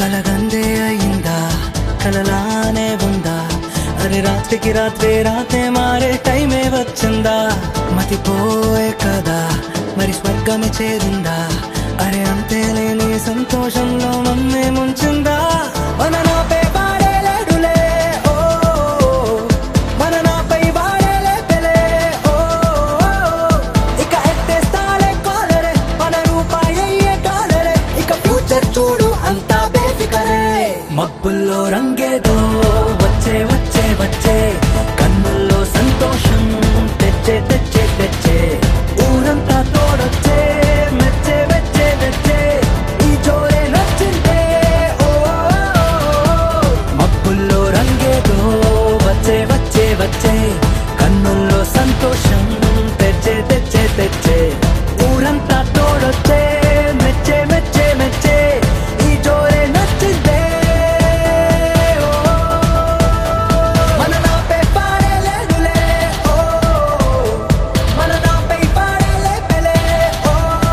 కలగందే అయిందా కలలానే ఉందా అరే రాత్రికి రాత్రే రాతే మారే టైమే వచ్చిందా మతిపోయే కదా మరి స్వర్గమే చేరిందా అరే అంతే లేని సంతోషంలో మమ్మే ముంచిందా మన నాపై వాడే లేడులే ఓ మన నాపై వాడే లేపెలే ఓ ఇక ఎత్తేస్తాలే కాలరే మన రూపాయి అయ్యే డాలరే ఇక ఫ్యూచర్ చూడు అంతా బేఫికరే మబ్బుల్లో రంగేదో వచ్చే వచ్చే వచ్చే కన్నుల్లో సంతోషం తెచ్చే తెచ్చే తెచ్చే ఊరంతా తోడొచ్చే మెచ్చే మెచ్చే మెచ్చే ఈ జోరే నచ్చిందే ఓ మబ్బుల్లో రంగేదో వచ్చే వచ్చే వచ్చే కన్నుల్లో సంతోషం తెచ్చే తెచ్చే తెచ్చే ఊరంతా తోడొచ్చే మెచ్చే మెచ్చే మెచ్చే ఈ జోరే నచ్చిందే ఓ మన నాపై పాడేలేదులే ఓ మన నాపై పాడేలేపెలే ఓ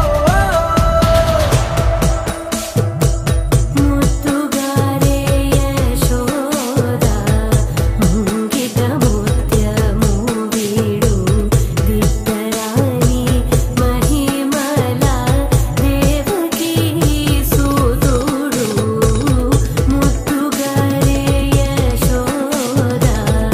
ముత్తుగారే యశోద ముంగిట ముత్యము వీడు దిట్టరాని మహిమల దేవకీ సూదుడు ముత్తుగారే యశోద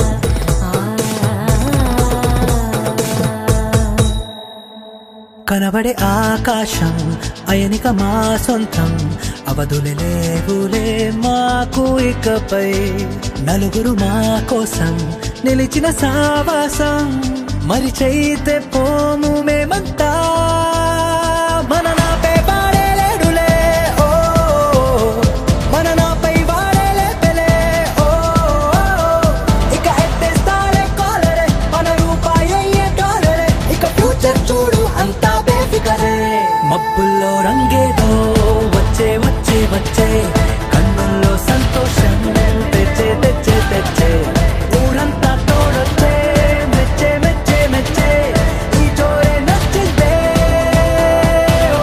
కనబడే ఆకాశం అయనిక మా సొంతం అవధులు లేవులే మాకు ఇకపై నలుగురు మా కోసం నిలిచిన సావాసం మరి చైతే పోము మేమంతా మన నాపై వాడేలేడులే ఓ మన నాపై వాడేలేపెలే ఓ ఇక ఎత్తేస్తాలే కాలరే మన రూపాయి అయ్యే డాలరే ఇక ఫ్యూచర్ చూడు అంతా బేఫికరే మబ్బుల్లో రంగేదో వచ్చే వచ్చే వచ్చే కన్నుల్లో సంతోషం తెచ్చే తెచ్చే తెచ్చే ఊరంతా తోడొచ్చే మెచ్చే మెచ్చే మెచ్చే ఈ జోరే నచ్చిందే ఓ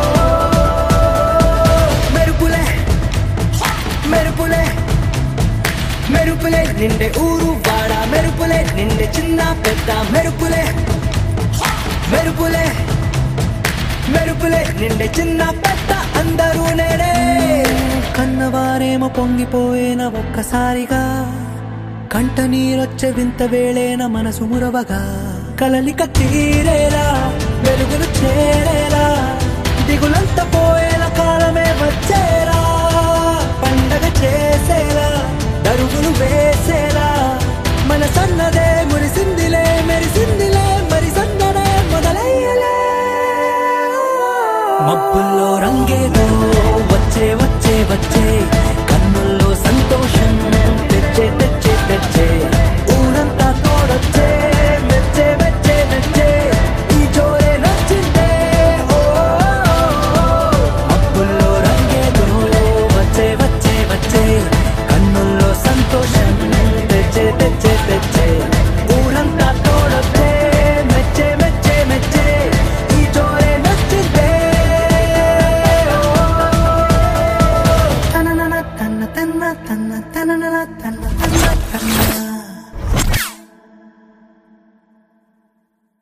మెరుపులే మెరుపులే మెరుపులే నిండే ఊరు వాడ మెరుపులే నిండే చిన్న పెద్ద మెరుపులే మెరుపులే మెరుపులే నిండే చిన్న పెద్ద అందరూ నేనే కన్నవారేమో పొంగిపోయేన ఒక్కసారిగా కంట నీరొచ్చే వింత వేళేన మనసు మురవగా కలలిక తీరేలా